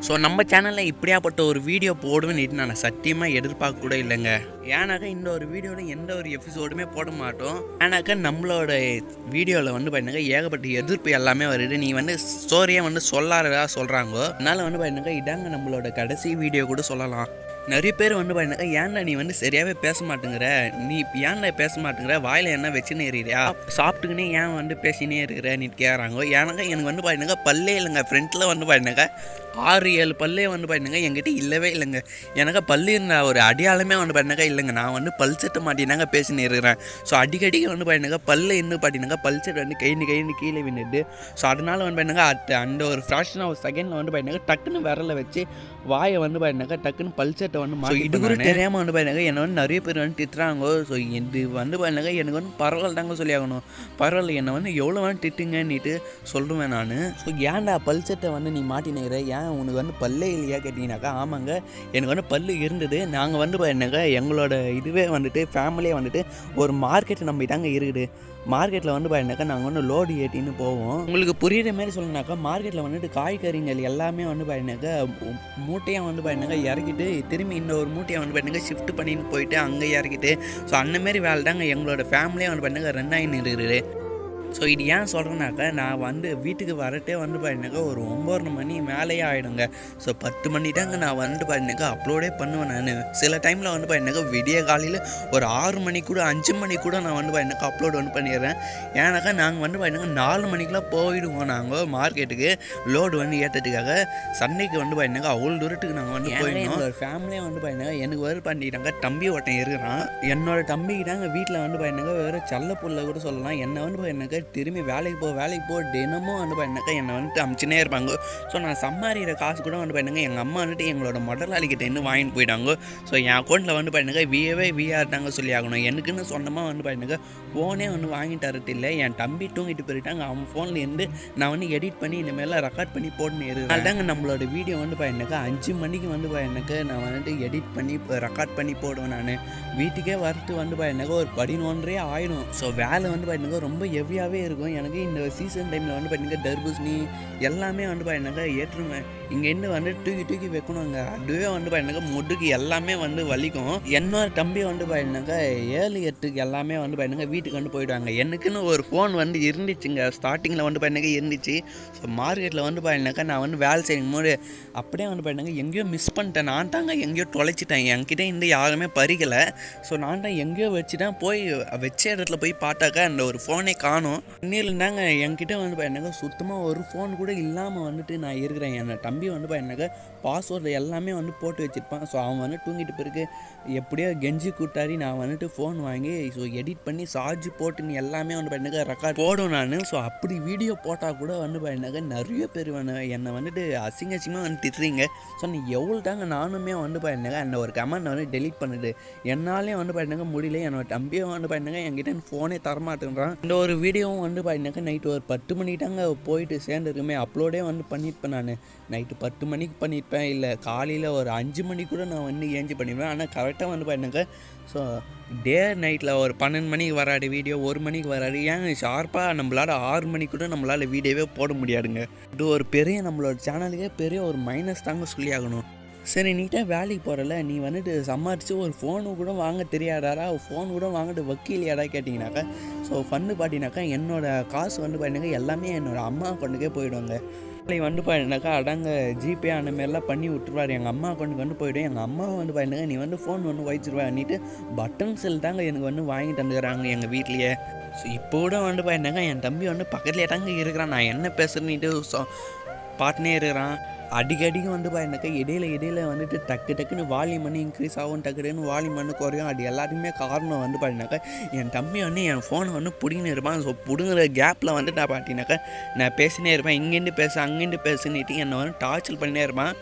so நம்ம சேனலில் இப்படியாப்பட்ட ஒரு வீடியோ போடுவேன்னு நான் சத்தியமாக எதிர்பார்க்க கூட இல்லைங்க ஏன்னாக்கா இந்த ஒரு வீடியோவில் எந்த ஒரு எபிசோடுமே போட மாட்டோம் ஏன்னாக்கா நம்மளோட வீடியோவில் வந்து பார்த்தீங்கன்னா ஏகப்பட்ட எதிர்ப்பு எல்லாமே வருது நீ வந்து ஸ்டோரியை வந்து சொல்லாததா சொல்கிறாங்க அதனால் வந்து பார்த்தீங்கன்னா இதாங்க நம்மளோட கடைசி வீடியோ கூட சொல்லலாம் நிறைய பேர் வந்து பார்த்தீங்கன்னா ஏன்டா நீ வந்து சரியாகவே பேச மாட்டேங்கிற நீ ஏன்டா பேச மாட்டேங்கிற வாயில் என்ன வச்சுன்னு இருக்கிறியா சாப்பிட்டுக்கினே ஏன் வந்து பேசினே இருக்கிற நீ கேட்குறாங்க ஏன்னாக்கா எனக்கு வந்து பார்த்தீங்கன்னா பல்லே இல்லைங்க ஃப்ரண்ட்டில் வந்து பார்த்தீங்கன்னா ஆறு ஏழு பல்லே வந்து பார்த்தீங்கன்னா என்கிட்ட இல்லவே இல்லைங்க எனக்கு பல்லு இருந்த ஒரு அடையாளமே வந்து பார்த்தீங்கன்னா இல்லைங்க நான் வந்து பல் செட்டு மாட்டினாங்க பேசினு இருக்கிறேன் ஸோ அடிக்கடிக்கு வந்து பார்த்தீங்கன்னா பல்லு இன்னும் பார்த்தீங்கன்னா பல் செட் வந்து கைந்து கைந்து கீழே விழுந்துட்டு ஸோ அதனால வந்து பார்த்தீங்கன்னா அட் அந்த ஒரு ஃப்ராக்ஷன் ஆஃப் செகண்டில் வந்து பார்த்தீங்கன்னா டக்குன்னு விரலை வச்சு வாயை வந்து பார்த்தீங்கன்னா டக்குன்னு பல் செட்டை வந்து மாட்டி இது கூட தெரியாமல் வந்து பார்த்தீங்கன்னா என்னை வந்து நிறைய பேர் வந்து திட்டுறாங்க ஸோ இது வந்து பார்த்தீங்கன்னா எனக்கு வந்து பரவாயில்ல தாங்க சொல்லி ஆகணும் பரவாயில்ல என்னை வந்து எவ்வளோ வேணும் திட்டுங்கன்னுட்டு சொல்லுவேன் நான் ஸோ ஏன்டா பல் செட்டை வந்து நீ மாட்டினுக்கிற ஏன் உனக்கு வந்து பல்லே இல்லையா கேட்டிங்கனாக்கா ஆமாங்க எனக்கு வந்து பல்லு இருந்தது நாங்கள் வந்து பார்த்தீங்கன்னாக்கா எங்களோட இதுவே வந்துட்டு ஃபேமிலியே வந்துட்டு ஒரு மார்க்கெட் நம்பி தாங்க இருக்குது மார்க்கெட்டில் வந்து பார்த்தீங்கன்னாக்கா நாங்கள் வந்து லோடு ஏற்றின்னு போவோம் உங்களுக்கு புரியுற மாதிரி சொல்லணுனாக்கா மார்க்கெட்டில் வந்துட்டு காய்கறிகள் எல்லாமே வந்து பார்த்தீங்கன்னாக்கா மூட்டையாக வந்து பார்த்தீங்கன்னாக்கா இறக்கிட்டு திரும்பி இன்னொரு மூட்டையை வந்து பார்த்தீங்கன்னா ஷிஃப்ட் பண்ணின்னு போயிட்டு அங்கே இறக்கிட்டு ஸோ அந்தமாரி வேலை தாங்க எங்களோட ஃபேமிலியே வந்து பார்த்தீங்கன்னா ரெண்டாயிரம் இருக்குது ஸோ இது ஏன் சொல்கிறேன்னாக்கா நான் வந்து வீட்டுக்கு வரட்டே வந்து பார்த்தீங்கன்னாக்கா ஒரு ஒம்பது மணி மேலேயே ஆகிடுங்க ஸோ பத்து மணி தாங்க நான் வந்து பார்த்தீங்கன்னாக்கா அப்லோடே பண்ணுவேன் நான் சில டைமில் வந்து பார்த்தீங்கன்னாக்கா விடிய காலையில் ஒரு ஆறு மணி கூட அஞ்சு மணி கூட நான் வந்து பார்த்தீங்கன்னாக்கா அப்லோட் வந்து பண்ணிடுறேன் ஏன்னாக்கா நாங்கள் வந்து பார்த்தீங்கன்னா நாலு மணிக்கெலாம் போயிடுவோம் நாங்கள் மார்க்கெட்டுக்கு லோடு வந்து ஏற்றதுக்காக சண்டைக்கு வந்து பார்த்தீங்கன்னா அவ்வளோ தூரத்துக்கு நாங்கள் வந்து போயிடுவோம் ஒரு ஃபேமிலியாக வந்து பார்த்தீங்கன்னா எனக்கு வேறு பண்ணிட்டாங்க தம்பி ஒருத்தன் இருக்கிறான் என்னோட தம்பிக்கு தாங்க வீட்டில் வந்து பார்த்தீங்கன்னா வேறு செல்ல புள்ள கூட சொல்லலாம் என்னை வந்து பார்த்தீங்கன்னாக்கா திரும்பி வேலைக்கு போ வேலைக்கு போ தினமும் வந்து பார்த்தீங்கன்னாக்கா என்னை வந்துட்டு அமுச்சுனே இருப்பாங்க ஸோ நான் சம்பாதிக்கிற காசு கூட வந்து பார்த்தீங்கன்னா எங்கள் அம்மா வந்துட்டு எங்களோட முதலாளிகிட்ட இருந்து வாங்கிட்டு போயிட்டாங்க ஸோ என் அக்கௌண்ட்டில் வந்து பார்த்தீங்கன்னா விஏவே விஆர் தாங்க சொல்லி ஆகணும் எனக்குன்னு சொந்தமாக வந்து பார்த்தீங்கன்னா ஃபோனே வந்து வாங்கி தரது இல்லை என் தம்பி தூங்கிட்டு போயிட்டாங்க அவன் ஃபோனில் இருந்து நான் வந்து எடிட் பண்ணி இந்த மாதிரிலாம் ரெக்கார்ட் பண்ணி போட்டுன்னு இருக்கேன் அதுதாங்க நம்மளோட வீடியோ வந்து பார்த்தீங்கன்னாக்கா அஞ்சு மணிக்கு வந்து பார்த்தீங்கன்னாக்கா நான் வந்துட்டு எடிட் பண்ணி ரெக்கார்ட் பண்ணி போடுவேன் நான் வீட்டுக்கே வரத்து வந்து பார்த்தீங்கன்னாக்கா ஒரு பதினொன்றே ஆயிடும் ஸோ வேலை வந்து பார்த்தீங்கன்னா ரொம்ப ஹெவியாகவே இருக்கும் எனக்கு இந்த சீசன் டைமில் வந்து பார்த்தீங்கன்னா தர்பூசணி எல்லாமே வந்து பார்த்தீங்கன்னாக்கா ஏற்றுமே இங்கேருந்து வந்து தூக்கி தூக்கி வைக்கணுங்க அதுவே வந்து பார்த்தீங்கன்னாக்கா முடுக்கு எல்லாமே வந்து வலிக்கும் என்னோட தம்பி வந்து பார்த்தீங்கன்னாக்கா ஏழு எட்டுக்கு எல்லாமே வந்து பார்த்தீங்கன்னா வீட்டுக்கு வந்து போயிடுவாங்க எனக்குன்னு ஒரு ஃபோன் வந்து இருந்துச்சுங்க ஸ்டார்டிங்கில் வந்து பார்த்தீங்கன்னா இருந்துச்சு ஸோ மார்க்கெட்டில் வந்து பார்த்தீங்கன்னாக்கா நான் வந்து வேலை செய்யும் போது அப்படியே வந்து பார்த்தீங்கன்னா எங்கேயோ மிஸ் பண்ணிட்டேன் நான் தாங்க எங்கேயோ தொலைச்சிட்டேன் என்கிட்ட இந்த யாருமே பறிக்கலை ஸோ நான் தான் எங்கேயோ வச்சுட்டேன் போய் வச்ச இடத்துல போய் பார்த்தாக்கா அந்த ஒரு ஃபோனே காணும் இன்னிலிருந்தாங்க என்கிட்ட வந்து பார்த்தீங்கன்னா சுத்தமாக ஒரு ஃபோன் கூட இல்லாமல் வந்துட்டு நான் இருக்கிறேன் என்னோட தம்பி வந்து பார்த்தீங்கன்னாக்கா பாஸ்வேர்டு எல்லாமே வந்து போட்டு வச்சுருப்பான் ஸோ அவன் வந்து தூங்கிட்டு பிறகு எப்படியோ கெஞ்சி கூட்டாடி நான் வந்துட்டு ஃபோன் வாங்கி ஸோ எடிட் பண்ணி சார்ஜ் போட்டு நீ எல்லாமே வந்து பார்த்தீங்கன்னா ரெக்கார்ட் போடும் நான் ஸோ அப்படி வீடியோ போட்டால் கூட வந்து பார்த்தீங்கன்னாக்கா நிறைய பேர் வந்து என்னை வந்துட்டு அசிங்க அசிங்கமாக வந்து திட்டுறீங்க ஸோ நீ எவ்வளோ தாங்க நானுமே வந்து பார்த்தீங்கன்னா அந்த ஒரு கமெண்ட் வந்து டெலீட் பண்ணுது என்னாலே வந்து பார்த்தீங்கன்னா முடியல என்னோட தம்பியும் வந்து பார்த்தீங்கன்னா என்கிட்ட ஃபோனே தரமாட்டேன்றான் இந்த ஒரு வீடியோவும் வந்து பார்த்தீங்கன்னா நைட்டு ஒரு பத்து மணி தாங்க போயிட்டு சேர்ந்துருக்குமே அப்லோடே வந்து பண்ணியிருப்பேன் நான் நைட்டு பத்து மணிக்கு பண்ணியிருப்பேன் இல்லை காலையில் ஒரு அஞ்சு மணி கூட நான் வந்து ஏஞ்சி பண்ணியிருப்பேன் ஆனால் கரெக்டாக வந்து பார்த்தீங்கன்னா ஸோ டே நைட்டில் ஒரு பன்னெண்டு மணிக்கு வராது வீடியோ ஒரு மணிக்கு வராது ஏன் ஷார்ப்பாக நம்மளால் ஆறு மணிக்கு கூட நம்மளால் வீடியோவே போட முடியாதுங்க இது ஒரு பெரிய நம்மளோட சேனலுக்கே பெரிய ஒரு மைனஸ் தாங்க சொல்லி ஆகணும் சரி நீட்டாக வேலைக்கு போகிறல நீ வந்துட்டு சம்பாரிச்சு ஒரு ஃபோனு கூட வாங்க தெரியாதாரா ஃபோன் கூட வாங்கிட்டு வக்கீலையாடா கேட்டிங்கனாக்கா ஸோ ஃபன்னு பாட்டினாக்கா என்னோட காசு வந்து பார்த்தீங்கன்னா எல்லாமே என்னோடய அம்மா அக்கௌண்ட்டுக்கே போயிடுவாங்க நாளைக்கு வந்து பார்த்தீங்கன்னாக்கா அடங்க ஜிபே அந்த மாதிரிலாம் பண்ணி விட்டுருவாரு எங்கள் அம்மா அக்கௌண்ட்டுக்கு வந்து போயிடும் எங்கள் அம்மா வந்து பார்த்தீங்கன்னா நீ வந்து ஃபோன் ஒன்று வச்சிருவான்னிட்டு பட்டன் செல் தாங்க எனக்கு வந்து வாங்கி தந்துக்கிறாங்க எங்கள் வீட்லேயே ஸோ இப்போ கூட வந்து பார்த்தீங்கன்னா என் தம்பி வந்து பக்கத்துலேயே தாங்க இருக்கிறான் நான் என்ன பேசுறேன்னுட்டு சொ பாட்டுனே இருக்கிறான் அடிக்கடிக்கு வந்து பார்த்தீங்கன்னாக்கா இடையில இடையில வந்துட்டு டக்கு டக்குன்னு வால்யூம் பண்ணி இன்க்ரீஸ் ஆகும் டக்கு டக்குன்னு வால்யூம் பண்ணி குறையும் அது எல்லாத்துக்குமே காரணம் வந்து பார்த்தீங்கன்னாக்கா என் தம்பி வந்து என் ஃபோனை வந்து பிடிங்கின்னு இருப்பான் ஸோ பிடுங்குற கேப்பில் வந்து நான் பார்த்தீங்கன்னாக்கா நான் பேசினே இருப்பேன் இங்கேருந்து பேசு அங்கேருந்து பேசுன்னுட்டு என்னை வந்து டார்ச்சர் பண்ணினே இருப்பான்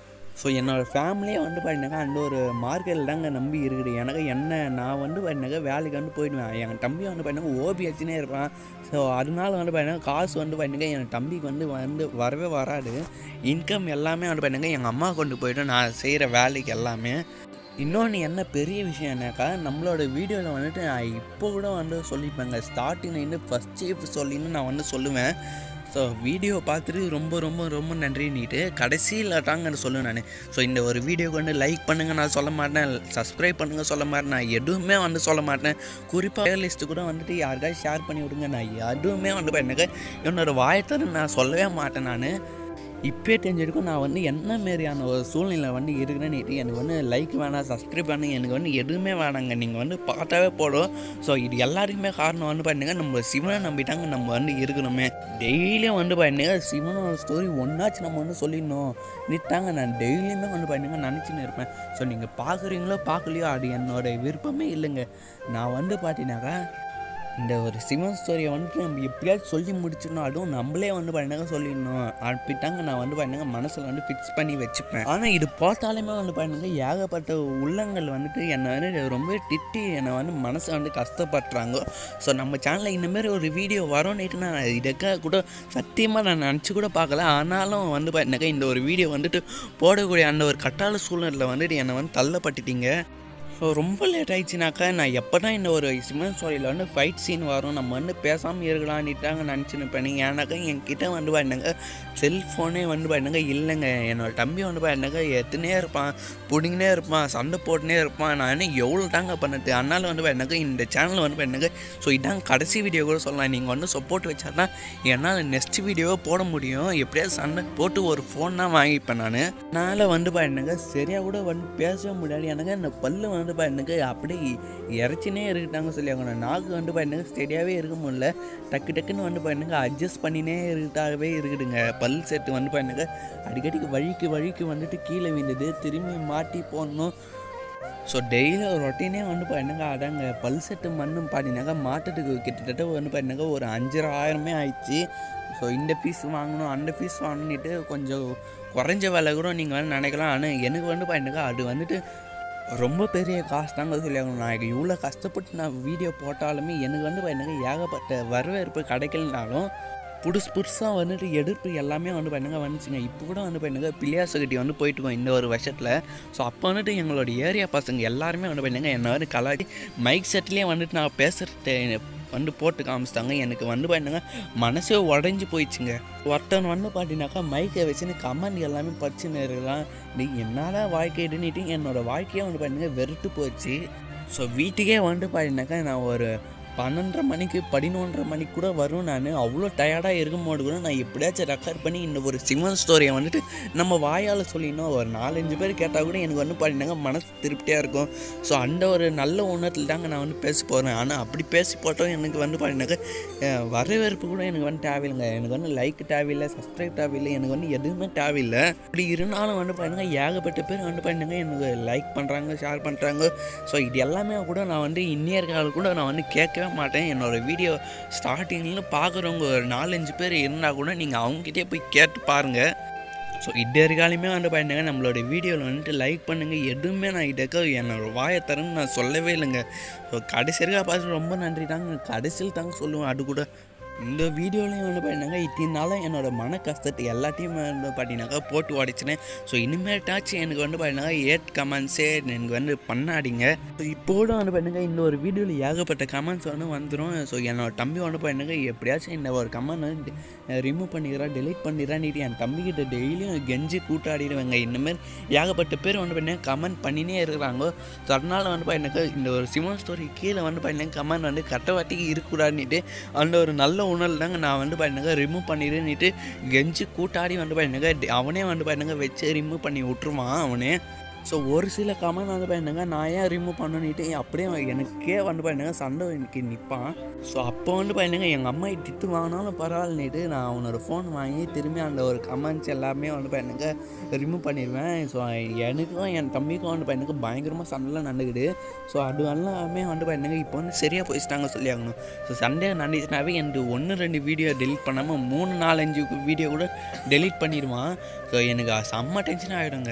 ஸோ என்னோடய ஃபேமிலியே வந்து பார்த்தீங்கன்னாக்கா அந்த ஒரு மார்க்கெட்டில் தாங்க நம்பி இருக்குது எனக்கு என்ன நான் வந்து பார்த்தீங்கன்னாக்கா வேலைக்கு வந்து போயிடுவேன் என் தம்பி வந்து பார்த்தீங்கன்னா ஓபி வச்சுனே இருப்பான் ஸோ அதனால வந்து பார்த்தீங்கன்னா காசு வந்து பார்த்தீங்கன்னா என் தம்பிக்கு வந்து வந்து வரவே வராது இன்கம் எல்லாமே வந்து பார்த்தீங்கன்னா எங்கள் அம்மா கொண்டு போய்ட்டு நான் செய்கிற வேலைக்கு எல்லாமே இன்னொன்று என்ன பெரிய விஷயம் என்னக்கா நம்மளோட வீடியோவில் வந்துட்டு நான் இப்போ கூட வந்து சொல்லிப்பேங்க ஸ்டார்டிங்லேருந்து ஃபஸ்ட் சீஃப் சொல்லின்னு நான் வந்து சொல்லுவேன் ஸோ வீடியோ பார்த்துட்டு ரொம்ப ரொம்ப ரொம்ப நன்றின்னுட்டு கடைசியில் தாங்க சொல்லுவேன் நான் ஸோ இந்த ஒரு வீடியோக்கு வந்து லைக் பண்ணுங்கள் நான் சொல்ல மாட்டேன் சப்ஸ்கிரைப் பண்ணுங்கள் சொல்ல மாட்டேன் நான் எதுவுமே வந்து சொல்ல மாட்டேன் குறிப்பாக லிஸ்ட்டு கூட வந்துட்டு யாருக்காவது ஷேர் பண்ணி விடுங்க நான் எதுவுமே வந்து எனக்கு என்னோட வாயத்தை நான் சொல்லவே மாட்டேன் நான் இப்போயே தெரிஞ்சிருக்கும் நான் வந்து என்ன மாரியான ஒரு சூழ்நிலை வந்து இருக்கிறேன்னு எனக்கு வந்து லைக் வேணாம் சப்ஸ்கிரைப் பண்ணு எனக்கு வந்து எதுவுமே வேணாங்க நீங்கள் வந்து பார்த்தாவே போடும் ஸோ இது எல்லாருக்குமே காரணம் வந்து பண்ணுங்க நம்ம சிவனை நம்பிட்டாங்க நம்ம வந்து இருக்கணுமே டெய்லியும் வந்து பண்ணுங்க சிவனோட ஸ்டோரி ஒன்றாச்சு நம்ம வந்து சொல்லிடணும் நிட்டாங்க நான் டெய்லியுமே வந்து பண்ணுங்க நினச்சின்னு இருப்பேன் ஸோ நீங்கள் பார்க்குறீங்களோ பார்க்கலையோ அது என்னோட விருப்பமே இல்லைங்க நான் வந்து பார்த்தீங்கன்னாக்கா இந்த ஒரு சிவன் ஸ்டோரியை வந்துட்டு நம்ம எப்படியாவது சொல்லி முடிச்சிடணும் அதுவும் நம்மளே வந்து பண்ணாங்க சொல்லிடணும் அப்படிட்டாங்க நான் வந்து பண்ணுங்க மனசில் வந்து ஃபிக்ஸ் பண்ணி வச்சுப்பேன் ஆனால் இது பார்த்தாலுமே வந்து பண்ணுங்க ஏகப்பட்ட உள்ளங்கள் வந்துட்டு என்னை வந்து ரொம்ப திட்டி என்னை வந்து மனசை வந்து கஷ்டப்படுறாங்க ஸோ நம்ம சேனலில் இந்தமாரி ஒரு வீடியோ வரும்னுட்டு நான் இதுக்காக கூட சத்தியமாக நான் நினச்சி கூட பார்க்கல ஆனாலும் வந்து பண்ணுங்க இந்த ஒரு வீடியோ வந்துட்டு போடக்கூடிய அந்த ஒரு கட்டாள சூழ்நிலையில் வந்துட்டு என்னை வந்து தள்ளப்பட்டுட்டீங்க ஸோ ரொம்ப லேட் ஆயிடுச்சுனாக்கா நான் எப்போ தான் இந்த ஒரு சிமன் ஸ்டோரியில் வந்து ஃபைட் சீன் வரும் நம்ம வந்து பேசாமல் இருக்கலான்னுட்டாங்க நினச்சின்னு பண்ணீங்க ஏன்னாக்கா என்கிட்ட வந்து பாருங்க செல்ஃபோனே வந்து பாருங்க இல்லைங்க என்னோட தம்பி வந்து பாருங்க எத்தனையே இருப்பான் பிடிங்கினே இருப்பான் சண்டை போட்டுனே இருப்பான் நான் எவ்வளோ தாங்க பண்ணது அதனால் வந்து பாருங்க இந்த சேனல் வந்து பாருங்க ஸோ இதான் கடைசி வீடியோ கூட சொல்லலாம் நீங்கள் வந்து சப்போர்ட் வச்சா தான் என்னால் நெக்ஸ்ட் வீடியோவை போட முடியும் எப்படியாவது சண்டை போட்டு ஒரு ஃபோன் தான் வாங்கிப்பேன் நான் அதனால் வந்து பாருங்க சரியாக கூட வந்து பேசவே முடியாது எனக்கு இந்த பல்லு வந்து பாருங்க அப்படியே இறச்சினே இருக்கிட்டாங்க சொல்லி அவங்க நாக்கு வந்து பாருங்க சரியாகவே இருக்க முடியல டக்கு டக்குன்னு வந்து பாருங்க அட்ஜஸ்ட் பண்ணினே இருக்கிட்டாகவே இருக்குதுங்க பல் செட்டு வந்து பாருங்க அடிக்கடிக்கு வழிக்கு வழிக்கு வந்துட்டு கீழே விழுந்தது திரும்பி மாட்டி போடணும் ஸோ டெய்லி ஒரு ரொட்டீனே வந்து பாருங்க அதாங்க பல் செட்டு மண்ணும் பாடினாக்கா மாட்டத்துக்கு கிட்டத்தட்ட வந்து பாருங்க ஒரு அஞ்சரை ஆயிரமே ஆயிடுச்சு ஸோ இந்த ஃபீஸ் வாங்கணும் அந்த ஃபீஸ் வாங்கிட்டு கொஞ்சம் குறைஞ்ச விலை கூட நீங்கள் வந்து நினைக்கலாம் ஆனால் எனக்கு வந்து பாருங்க அது வந்துட்டு ரொம்ப பெரிய காசு தாங்க சொல்லி ஆகணும் நான் இவ்வளோ கஷ்டப்பட்டு நான் வீடியோ போட்டாலுமே எனக்கு வந்து பாருங்க ஏகப்பட்ட வரவேற்பு கிடைக்கலனாலும் புதுசு புதுசாக வந்துட்டு எதிர்ப்பு எல்லாமே வந்து பண்ணுங்க வந்துச்சுங்க இப்போ கூட வந்து பண்ணுங்க பிள்ளையாசகட்டி வந்து போயிட்டுருக்கோம் இந்த ஒரு வருஷத்தில் ஸோ அப்போ வந்துட்டு எங்களோட ஏரியா பசங்க எல்லாருமே வந்து பண்ணுங்க என்னை வந்து கலாடி மைக் செட்லேயே வந்துட்டு நான் பேசுகிறது வந்து போட்டு காமிச்சிட்டாங்க எனக்கு வந்து பாருங்க மனசே உடஞ்சி போயிடுச்சுங்க ஒருத்தன் வந்து பார்த்தீங்கன்னாக்கா மைக்கை வச்சுன்னு கமெண்ட் எல்லாமே படிச்சுன்னு இருக்கலாம் நீ என்னடா வாழ்க்கைடுன்னுட்டு என்னோட வாழ்க்கையே வந்து பாருங்க வெறுத்து போச்சு ஸோ வீட்டுக்கே வந்து பார்த்தீங்கன்னாக்கா நான் ஒரு பன்னெண்டரை மணிக்கு பதினொன்றரை மணிக்கு கூட வரும் நான் அவ்வளோ டயர்டாக இருக்கும்போது கூட நான் எப்படியாச்சும் ரெக்கார்ட் பண்ணி இந்த ஒரு சிவன் ஸ்டோரியை வந்துட்டு நம்ம வாயால் சொல்லிடணும் ஒரு நாலஞ்சு பேர் கேட்டால் கூட எனக்கு வந்து பார்த்தீங்கன்னா மனசு திருப்தியாக இருக்கும் ஸோ அந்த ஒரு நல்ல உணர்த்தில் தாங்க நான் வந்து பேச போகிறேன் ஆனால் அப்படி பேசி போட்டோம் எனக்கு வந்து பார்த்தீங்கன்னாக்கா வரவேற்பு கூட எனக்கு வந்து தேவையில்லைங்க எனக்கு வந்து லைக் தேவையில்லை சப்ஸ்கிரைப் தேவையில்லை எனக்கு வந்து எதுவுமே தேவையில்லை இப்படி இருந்தாலும் வந்து பார்த்தீங்கன்னா ஏகப்பட்ட பேர் வந்து பார்த்தீங்கன்னா எனக்கு லைக் பண்ணுறாங்க ஷேர் பண்ணுறாங்க ஸோ இது எல்லாமே கூட நான் வந்து இன்னியர் கால கூட நான் வந்து கேட்கவே மாட்டேன் என்னோடய வீடியோ ஸ்டார்டிங்கில் பார்க்குறவங்க ஒரு நாலஞ்சு பேர் இருந்தால் கூட நீங்கள் அவங்ககிட்டே போய் கேட்டு பாருங்கள் ஸோ இது இருக்காலுமே வந்து பாருங்க நம்மளோட வீடியோவில் வந்துட்டு லைக் பண்ணுங்கள் எதுவுமே நான் இதுக்கு என்னோட வாயை தரேன்னு நான் சொல்லவே இல்லைங்க ஸோ கடைசி இருக்கா பார்த்து ரொம்ப நன்றி தாங்க கடைசியில் தாங்க சொல்லுவேன் அது கூட இந்த வீடியோலையும் வந்து பார்த்தீங்கன்னா இத்தனால என்னோட மன கஷ்டத்தை எல்லாத்தையும் வந்து பார்த்தீங்கன்னாக்கா போட்டு உடைச்சினேன் ஸோ இனிமேட்டாச்சும் எனக்கு வந்து பார்த்தீங்கன்னா ஏட் கமெண்ட்ஸே எனக்கு வந்து பண்ணாடிங்க ஸோ இப்போ கூட வந்து பண்ணுங்க இந்த ஒரு வீடியோவில் ஏகப்பட்ட கமெண்ட்ஸ் வந்து வந்துடும் ஸோ என்னோட தம்பி வந்து பண்ணுங்க எப்படியாச்சும் இந்த ஒரு கமெண்ட் வந்து ரிமூவ் பண்ணிக்கிறா டெலீட் பண்ணிடுறான்னுட்டு என் தம்பிக்கிட்ட டெய்லியும் கெஞ்சி கூட்டாடிடுவேங்க இந்தமாரி ஏகப்பட்ட பேர் வந்து பார்த்தீங்கன்னா கமெண்ட் பண்ணினே இருக்கிறாங்க ஸோ அதனால வந்து பார்த்தீங்கன்னா இந்த ஒரு சிவன் ஸ்டோரி கீழே வந்து பார்த்தீங்கன்னா கமெண்ட் வந்து கட்ட வாட்டிக்கு இருக்கக்கூடாதுன்னுட்டு அந்த ஒரு நல்ல உணர்வு தாங்க நான் வந்து பார்த்தீங்கன்னா ரிமூவ் பண்ணிடுன்னுட்டு கெஞ்சி கூட்டாடி வந்து பார்த்தீங்கன்னா அவனே வந்து பார்த்தீங்கன்னா வச்சு ரிமூவ் பண்ணி விட்டுருவான் அவனே ஸோ ஒரு சில கமெண்ட் வந்து பாருங்க நான் ஏன் ரிமூவ் பண்ணணுன்ட்டு அப்படியே எனக்கே வந்து பாருங்க சண்டை எனக்கு நிற்பான் ஸோ அப்போ வந்து பாருங்க எங்கள் அம்மா திட்டு வாங்கினாலும் பரவாயில்லன்னுட்டு நான் அவனோட ஃபோன் வாங்கி திரும்பி அந்த ஒரு கமெண்ட்ஸ் எல்லாமே வந்து பாருங்க ரிமூவ் பண்ணிடுவேன் ஸோ எனக்கும் என் தம்பிக்கும் வந்து பாருங்க பயங்கரமாக சண்டைலாம் நடக்குது ஸோ அது எல்லாமே வந்து பாருங்க இப்போ வந்து சரியாக போயிட்டாங்க சொல்லி ஆகணும் ஸோ சண்டே நடந்துச்சுனாவே எனக்கு ஒன்று ரெண்டு வீடியோ டெலிட் பண்ணாமல் மூணு நாலஞ்சு வீடியோ கூட டெலிட் பண்ணிடுவான் ஸோ எனக்கு செம்ம டென்ஷன் ஆகிடுங்க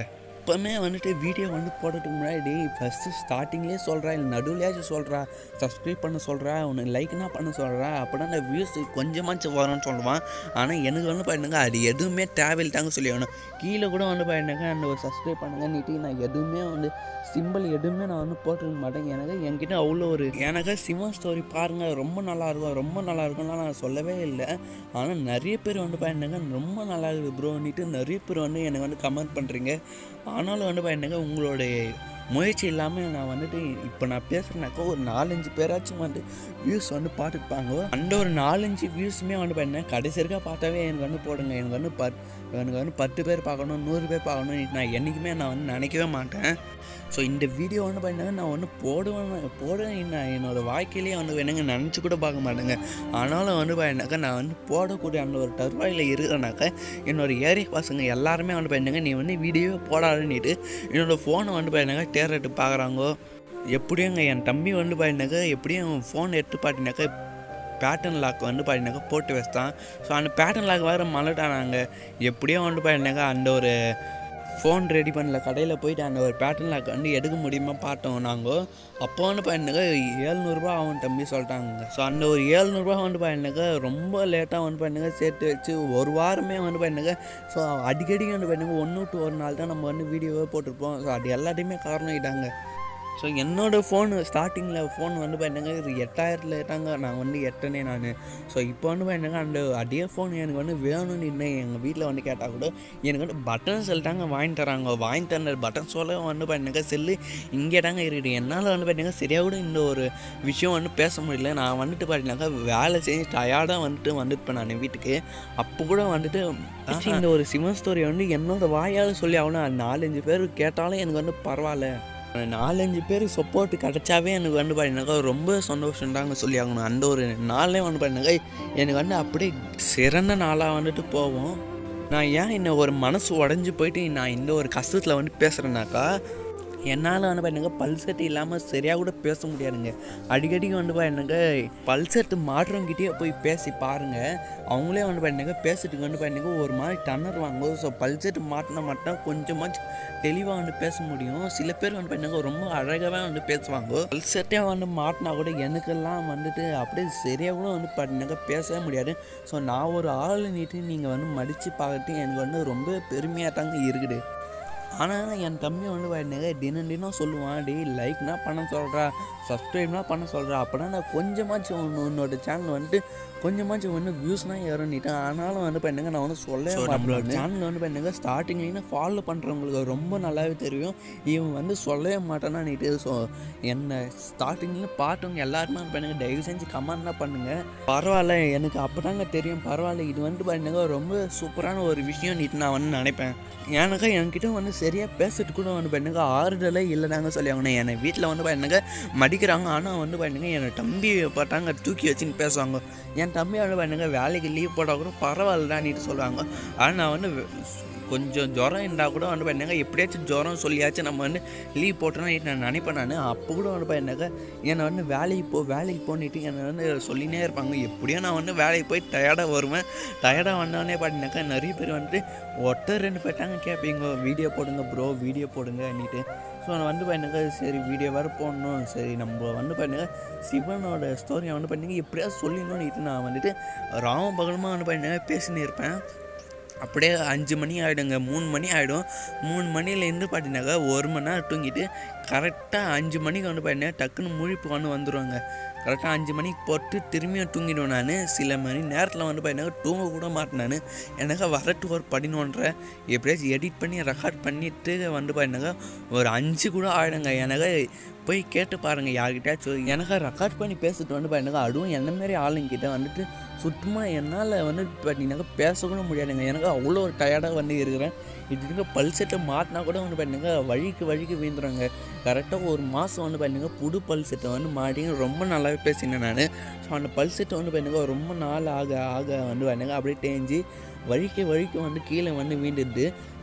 எப்போவுமே வந்துட்டு வீடியோ வந்து போடுறதுக்கு முன்னாடி ஃபஸ்ட்டு ஸ்டார்டிங்லேயே சொல்கிறா இல்லை நடுவுலையாச்சும் சொல்கிறா சப்ஸ்கிரைப் பண்ண சொல்கிறா உன்னை லைக்னா பண்ண சொல்கிறா அப்படின்னா அந்த வியூஸ் கொஞ்சமாச்சும் வரும்னு சொல்லுவான் ஆனால் எனக்கு வந்து பாருங்க அது எதுவுமே தேவையில் தாங்க சொல்லி ஆகணும் கீழே கூட வந்து பாருங்க அந்த ஒரு சப்ஸ்கிரைப் பண்ணுங்கன்னுட்டு நான் எதுவுமே வந்து சிம்பிள் எதுவுமே நான் வந்து போட்டுக்க மாட்டேன் எனக்கு என்கிட்ட அவ்வளோ ஒரு எனக்கு சிவன் ஸ்டோரி பாருங்கள் ரொம்ப நல்லா இருக்கும் ரொம்ப நல்லா இருக்கும்லாம் நான் சொல்லவே இல்லை ஆனால் நிறைய பேர் வந்து பாருங்க ரொம்ப நல்லா இருக்குது ப்ரோன்னுட்டு நிறைய பேர் வந்து எனக்கு வந்து கமெண்ட் பண்ணுறீங்க ஆனாலும் வந்து பாருங்க உங்களுடைய முயற்சி இல்லாமல் நான் வந்துட்டு இப்போ நான் பேசுகிறேனாக்கா ஒரு நாலஞ்சு பேராச்சும் வந்து வியூஸ் வந்து பார்த்துருப்பாங்க அந்த ஒரு நாலஞ்சு வியூஸுமே வந்து பார்த்தீங்கன்னா கடைசி இருக்கா பார்த்தாவே எனக்கு வந்து போடுங்க எனக்கு வந்து பத் எனக்கு வந்து பத்து பேர் பார்க்கணும் நூறு பேர் பார்க்கணும் நான் என்றைக்குமே நான் வந்து நினைக்கவே மாட்டேன் ஸோ இந்த வீடியோ வந்து பார்த்தீங்கன்னா நான் வந்து போடுவேன் போடுவேன் நான் என்னோட வாழ்க்கையிலேயே வந்து என்னங்க நினச்சி கூட பார்க்க மாட்டேங்க ஆனாலும் வந்து பார்த்தீங்கன்னாக்கா நான் வந்து போடக்கூடிய அந்த ஒரு தருவாயில் இருக்கிறேனாக்கா என்னோட ஏரியா பசங்க எல்லாருமே வந்து பார்த்தீங்கன்னா நீ வந்து வீடியோவே போடாதுன்னுட்டு என்னோடய ஃபோனை வந்து பார்த்தீங்கன்னா தேர்ட்டு பார்க்குறாங்கோ எப்படியும் என் தம்பி வந்து பார்த்தீங்கன்னாக்கா எப்படியும் ஃபோன் எடுத்து பார்த்தீங்கன்னாக்கா பேட்டர்ன் லாக் வந்து பார்த்தீங்கன்னாக்கா போட்டு வச்சுட்டான் ஸோ அந்த பேட்டர்ன் லாக் வேறு மலட்டானாங்க எப்படியோ வந்து பார்த்தீங்கன்னாக்கா அந்த ஒரு ஃபோன் ரெடி பண்ணல கடையில் போயிட்டு அந்த ஒரு பேட்டர்ன் லாக் வந்து எடுக்க முடியுமா பார்த்தோம் நாங்கள் அப்போ வந்து பார்த்தீங்கன்னாக்கா ஏழ்நூறுபா ஆகும் தம்பி சொல்லிட்டாங்க ஸோ அந்த ஒரு ஏழ்நூறுபா வந்து பார்த்தீங்கன்னாக்கா ரொம்ப லேட்டாக வந்து பார்த்தீங்கன்னா சேர்த்து வச்சு ஒரு வாரமே வந்து பார்த்தீங்கன்னாக்கா ஸோ அடிக்கடி வந்து பார்த்தீங்கன்னா ஒன்று டு ஒரு நாள் தான் நம்ம வந்து வீடியோவே போட்டிருப்போம் ஸோ அது எல்லாத்தையுமே காரணம் இதாங்க ஸோ என்னோடய ஃபோனு ஸ்டார்டிங்கில் ஃபோன் வந்து பார்த்தீங்க இது எட்டாயிரத்தில் தாங்க நான் வந்து எட்டனே நான் ஸோ இப்போ வந்து பார்த்தீங்க அந்த அதே ஃபோன் எனக்கு வந்து வேணும்னு இன்னும் எங்கள் வீட்டில் வந்து கேட்டால் கூட எனக்கு வந்து பட்டன் செல் தாங்க வாங்கி தராங்க வாங்கி தர பட்டன் சொல்ல வந்து பார்த்தீங்க செல்லு இங்கே தாங்க இருக்குது என்னால் வந்து பார்த்தீங்கன்னா சரியாக கூட இந்த ஒரு விஷயம் வந்து பேச முடியல நான் வந்துட்டு பார்த்தீங்கன்னாக்கா வேலை செஞ்சு டயர்டாக வந்துட்டு வந்துட்டு நான் வீட்டுக்கு அப்போ கூட வந்துட்டு இந்த ஒரு சிவன் ஸ்டோரி வந்து என்னோட வாயால் சொல்லி ஆகணும் நாலஞ்சு பேர் கேட்டாலும் எனக்கு வந்து பரவாயில்ல நாலஞ்சு பேர் சப்போர்ட் கிடச்சாவே எனக்கு வந்து பார்த்தீங்கன்னாக்கா ரொம்ப சந்தோஷம் தாங்க சொல்லி ஆகணும் அந்த ஒரு நாளே வந்து பார்த்தீங்கன்னாக்கா எனக்கு வந்து அப்படியே சிறந்த நாளாக வந்துட்டு போவோம் நான் ஏன் இந்த ஒரு மனசு உடஞ்சி போயிட்டு நான் இந்த ஒரு கஷ்டத்தில் வந்து பேசுகிறேன்னாக்கா என்னால் வந்து பாருங்க பல்செட் இல்லாமல் சரியாக கூட பேச முடியாதுங்க அடிக்கடி வந்து பாருங்க பல்செட் மாட்டுறவங்கிட்டே போய் பேசி பாருங்கள் அவங்களே வந்து பாருங்க பேசுறதுக்கு வந்து பாருங்க ஒரு மாதிரி டன்னருவாங்க ஸோ பல்செட் மாட்டினா மட்டும் கொஞ்சமாச்சும் தெளிவாக வந்து பேச முடியும் சில பேர் வந்து பாருங்க ரொம்ப அழகாகவே வந்து பேசுவாங்க பல்செட்டே வந்து மாட்டினா கூட எனக்கெல்லாம் வந்துட்டு அப்படியே சரியாக கூட வந்து பாருங்க பேசவே முடியாது ஸோ நான் ஒரு ஆள் நீட்டு நீங்கள் வந்து மடித்து பார்க்கறது எனக்கு வந்து ரொம்ப பெருமையாக தாங்க இருக்குது ஆனால் என் தம்பி வந்து பாருங்க தினம் தினம் சொல்லுவான் டேய் லைக்னா பண்ண சொல்கிறா சப்ஸ்கிரைப்னா பண்ண சொல்கிறா அப்படின்னா நான் கொஞ்சமாச்சும் உன் உன்னோட சேனல் வந்துட்டு கொஞ்சமாச்சும் வந்து வியூஸ்னால் ஏறணிட்டேன் ஆனாலும் வந்து பண்ணுங்க நான் வந்து சொல்லவே நம்மளோட சேனல் வந்து பண்ணுங்க ஸ்டார்டிங்லேருந்து ஃபாலோ பண்ணுறவங்களுக்கு ரொம்ப நல்லாவே தெரியும் இவன் வந்து சொல்லவே மாட்டானா நீட்டு ஸோ என்னை ஸ்டார்டிங்கில் பார்த்தவங்க எல்லாருமே வந்து பண்ணுங்க தயவு செஞ்சு கமெண்ட்லாம் பண்ணுங்கள் பரவாயில்ல எனக்கு அப்போ தாங்க தெரியும் பரவாயில்ல இது வந்து பண்ணுங்க ரொம்ப சூப்பரான ஒரு விஷயம் நீட்டு நான் வந்து நினைப்பேன் எனக்கு என்கிட்ட வந்து சரியாக பேசுறது கூட வந்து பண்ணுங்க ஆறுதலே இல்லைதாங்க சொல்லி ஆகணும் என்னை வீட்டில் வந்து பண்ணுங்க மடிக்கிறாங்க ஆனால் வந்து பண்ணுங்க என்னை தம்பி பார்த்தாங்க தூக்கி வச்சுன்னு பேசுவாங்க என் தம்பி வந்து பண்ணுங்க வேலைக்கு லீவ் போட்டால் கூட பரவாயில்லடான்னுட்டு சொல்லுவாங்க ஆனால் நான் வந்து கொஞ்சம் ஜுரம் இருந்தால் கூட வந்து பண்ணுங்க எப்படியாச்சும் ஜுரம் சொல்லியாச்சும் நம்ம வந்து லீவ் போட்டோன்னா நான் நினைப்பேன் நான் அப்போ கூட வந்து பண்ணுங்க என்னை வந்து வேலைக்கு போ வேலைக்கு போனிட்டு என்னை வந்து சொல்லினே இருப்பாங்க எப்படியோ நான் வந்து வேலைக்கு போய் டயர்டாக வருவேன் டயர்டாக வந்தோடனே பார்த்தீங்கன்னாக்கா நிறைய பேர் வந்துட்டு ஒருத்தர் ரெண்டு பேர்ட்டாங்க கேட்பீங்க வீடியோ போடுங்க ப்ரோ வீடியோ போடுங்கன்னுட்டு ஸோ நான் வந்து பண்ணுங்க சரி வீடியோ வேறு போடணும் சரி நம்ம வந்து பண்ணுங்க சிவனோட ஸ்டோரியை வந்து பண்ணுங்க எப்படியாவது சொல்லிடணும்னு நான் வந்துட்டு ராம பகலமாக வந்து பண்ணுங்க பேசினே இருப்பேன் அப்படியே அஞ்சு மணி ஆகிடுங்க மூணு மணி ஆகிடும் மூணு மணிலேருந்து பார்த்தீங்கன்னாக்கா ஒரு மணி நேரம் தூங்கிட்டு கரெக்டாக அஞ்சு மணிக்கு வந்து பார்த்தீங்கன்னா டக்குன்னு முழிப்பு வந்து வந்துடுவாங்க கரெக்டாக அஞ்சு மணிக்கு போட்டு திரும்பியும் தூங்கிடுவேன் நான் சில மணி நேரத்தில் வந்து பார்த்தீங்கன்னா தூங்க கூட மாட்டேன் நான் எனக்கு வரட்டு ஒரு பதினொன்றரை எப்படியாச்சும் எடிட் பண்ணி ரெக்கார்ட் பண்ணிட்டு வந்து பார்த்தீங்கன்னாக்கா ஒரு அஞ்சு கூட ஆகிடுங்க எனக்கு போய் கேட்டு பாருங்கள் யார்கிட்டயாச்சும் எனக்கு ரெக்கார்ட் பண்ணி பேசிட்டு வந்து பார்த்தீங்கன்னா அதுவும் என்ன மாதிரி ஆளுங்கிட்ட வந்துட்டு சுத்தமாக என்னால் வந்து பார்த்தீங்கன்னாக்கா பேசக்கூட முடியாதுங்க எனக்கு அவ்வளோ ஒரு டயர்டாக வந்து இருக்கிறேன் இதுங்க பல்செட்டை மாட்டினா கூட வந்து பார்த்தீங்கன்னா வழிக்கு வழிக்கு வீந்துறாங்க கரெக்டாக ஒரு மாதம் வந்து பார்த்தீங்கன்னா புது பல்செட்டை வந்து மாட்டி ரொம்ப நல்லாவே பேசினேன் நான் ஸோ அந்த பல்செட்டை வந்து பார்த்தீங்கன்னா ரொம்ப நாள் ஆக ஆக வந்து பார்த்தீங்கன்னா அப்படியே தேஞ்சு வழிக்கு வழிக்கு வந்து கீழே வந்து வீண்டுது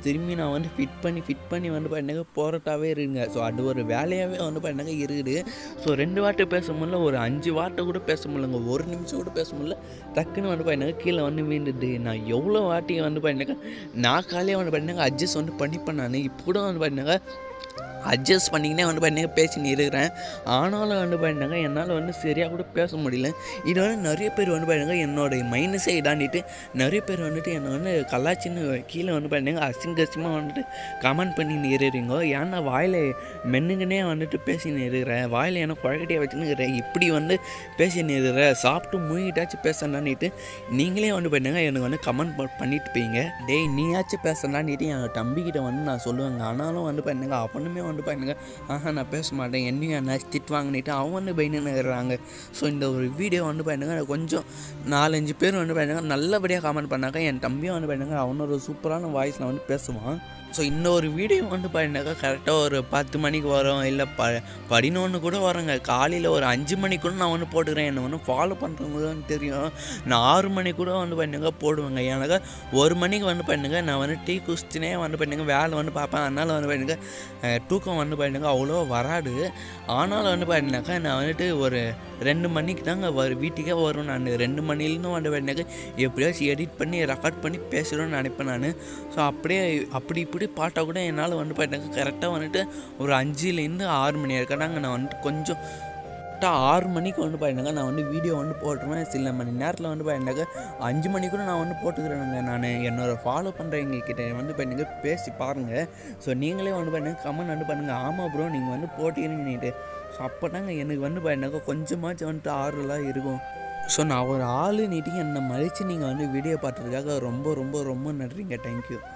திரும்பி நான் வந்து ஃபிட் பண்ணி ஃபிட் பண்ணி வந்து பார்த்தீங்கன்னா போராட்டாவே இருக்குங்க ஸோ அது ஒரு வேலையாகவே வந்து பார்த்தீங்கன்னா இருக்குது ஸோ ரெண்டு வார்த்தை பேச முடியல ஒரு அஞ்சு வார்த்தை கூட பேச முடியலங்க ஒரு நிமிஷம் கூட பேச முடியல டக்குன்னு வந்து பார்த்தீங்கன்னா கீழே வந்து வீண்டுது நான் எவ்வளோ வாட்டி வந்து பார்த்தீங்கன்னா நான் காலையே வந்து பார்த்தீங்கன்னா அட்ஜஸ்ட் வந்து பண்ணிப்பேன் நான் இப்போ கூட வந்து பார்த்தீங்கன்னா அட்ஜஸ்ட் பண்ணிக்கினே வந்து பார்த்தீங்கன்னா பேசின்னு இருக்கிறேன் ஆனாலும் வந்து பார்த்தீங்கன்னா என்னால் வந்து சரியாக கூட பேச முடியல இது வந்து நிறைய பேர் வந்து பார்த்தீங்கன்னா என்னோட மைனஸை இதாண்டிட்டு நிறைய பேர் வந்துட்டு என்னை வந்து கலாச்சின்னு கீழே வந்து பார்த்தீங்கன்னா அசிங்க அசிங்கமாக வந்துட்டு கமெண்ட் பண்ணி இருக்கிறீங்க ஏன்னா வாயில் மென்னுங்கன்னே வந்துட்டு பேசின்னு இருக்கிறேன் வாயில் என்ன குழக்கட்டியாக வச்சுன்னு இருக்கிறேன் இப்படி வந்து பேசின்னு இருக்கிற சாப்பிட்டு மூங்கிட்டாச்சும் பேசலான்னுட்டு நீங்களே வந்து பார்த்தீங்கன்னா எனக்கு வந்து கமெண்ட் பண்ணிட்டு போயிங்க டேய் நீயாச்சும் பேசலான்னுட்டு என் தம்பிக்கிட்ட வந்து நான் சொல்லுவேங்க ஆனாலும் வந்து பார்த்தீங்கன்னா அவனுமே வந்து பாருங்க ஆஹா நான் பேச மாட்டேன் என்னையும் என்ன திட் வாங்கினிட்டு அவன் வந்து பயனுங்கிறாங்க ஸோ இந்த ஒரு வீடியோ வந்து பாருங்க கொஞ்சம் நாலஞ்சு பேர் வந்து பாருங்க நல்லபடியாக கமெண்ட் பண்ணாக்க என் தம்பியும் வந்து பாருங்க அவனோட சூப்பரான வாய்ஸில் வந்து பேசுவான் ஸோ இந்த ஒரு வீடியோ வந்து பாருனாக்கா கரெக்டாக ஒரு பத்து மணிக்கு வரும் இல்லை ப பதினொன்று கூட வருங்க காலையில் ஒரு அஞ்சு மணிக்கு கூட நான் வந்து போட்டுக்கிறேன் என்னை வந்து ஃபாலோ பண்ணுறவங்க தான் தெரியும் நான் ஆறு மணிக்கு கூட வந்து பண்ணுங்க போடுவேங்க எனக்கு ஒரு மணிக்கு வந்து பண்ணுங்க நான் வந்து டீ குஸ்தினே வந்து பண்ணுங்க வேலை வந்து பார்ப்பேன் அதனால் வந்து பண்ணுங்க அஹ், தூக்கம் வந்து பண்ணுங்க அவ்வளோ வராது ஆனாலும் வந்து பாருனாக்கா நான் வந்துட்டு ஒரு ரெண்டு மணிக்கு தாங்க வரு வீட்டுக்கே வரும் நான் ரெண்டு மணிலேருந்து வந்து பாருனாக்கா எப்படியாச்சும் எடிட் பண்ணி ரெக்கார்ட் பண்ணி பேசுகிறோன்னு நினைப்பேன் நான் ஸோ அப்படியே அப்படி இப்படி பாட்டால் கூட என்னால் வந்து பாருனாக்கா கரெக்டாக வந்துட்டு ஒரு அஞ்சுலேருந்து ஆறு மணி இருக்கட்டாங்க நான் வந்துட்டு கொஞ்சம் கரெக்டாக ஆறு மணிக்கு வந்து பாருங்க நான் வந்து வீடியோ வந்து போட்டுருவேன் சில மணி நேரத்தில் வந்து பாருங்க அஞ்சு மணி கூட நான் வந்து போட்டுக்கிறேனுங்க நான் என்னோட ஃபாலோ பண்ணுறவங்க கிட்ட வந்து பண்ணுங்க பேசி பாருங்கள் ஸோ நீங்களே வந்து பண்ணுங்க கமெண்ட் வந்து பண்ணுங்கள் ஆமாம் ப்ரோ நீங்கள் வந்து போட்டீங்கன்னுட்டு ஸோ அப்போ தாங்க எனக்கு வந்து பாருங்க கொஞ்சமாச்சும் வந்துட்டு ஆறுலாம் இருக்கும் ஸோ நான் ஒரு ஆள் நீட்டிங்க என்னை மதித்து நீங்கள் வந்து வீடியோ பார்த்ததுக்காக ரொம்ப ரொம்ப ரொம்ப நன்றிங்க தேங்க்யூ